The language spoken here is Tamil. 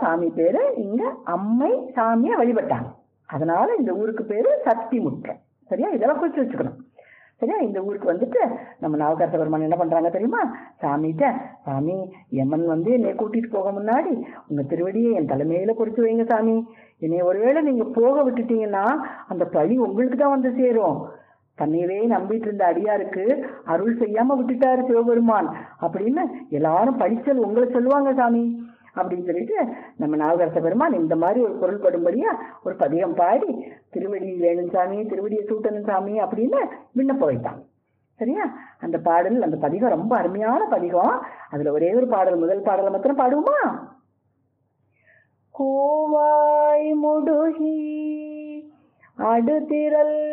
சாமி பேரு இங்க அம்மை சாமியை வழிபட்டாங்க அதனால இந்த ஊருக்கு பேரு சக்தி முற்றம் சரியா இதெல்லாம் குறிச்சு வச்சுக்கணும் சரியா இந்த ஊருக்கு வந்துட்டு நம்ம நவகரச பெருமான் என்ன பண்றாங்க தெரியுமா சாமிகிட்ட சாமி யமன் வந்து என்னை கூட்டிட்டு போக முன்னாடி உங்க திருவடியை என் தலைமையில பொறிச்சு வைங்க சாமி என்னை ஒருவேளை நீங்க போக விட்டுட்டீங்கன்னா அந்த பழி உங்களுக்கு தான் வந்து சேரும் தன்னையவே நம்பிட்டு இருந்த அடியாருக்கு அருள் செய்யாம விட்டுட்டாரு சிவபெருமான் அப்படின்னு எல்லாரும் பழிச்சல் உங்களை சொல்லுவாங்க சாமி அப்படின்னு சொல்லிட்டு நம்ம நாகரச பெருமான் இந்த மாதிரி ஒரு பொருள் படும்படியா ஒரு பதிகம் பாடி திருவடி வேணும் சாமி திருவடியை சூட்டணும் சாமி அப்படின்னு விண்ணப்ப வைத்தாங்க சரியா அந்த பாடல் அந்த பதிகம் ரொம்ப அருமையான பதிகம் அதுல ஒரே ஒரு பாடல் முதல் பாடலை மாத்திரம் பாடுவோமா கோவாய் முடுகி அடுதிரல்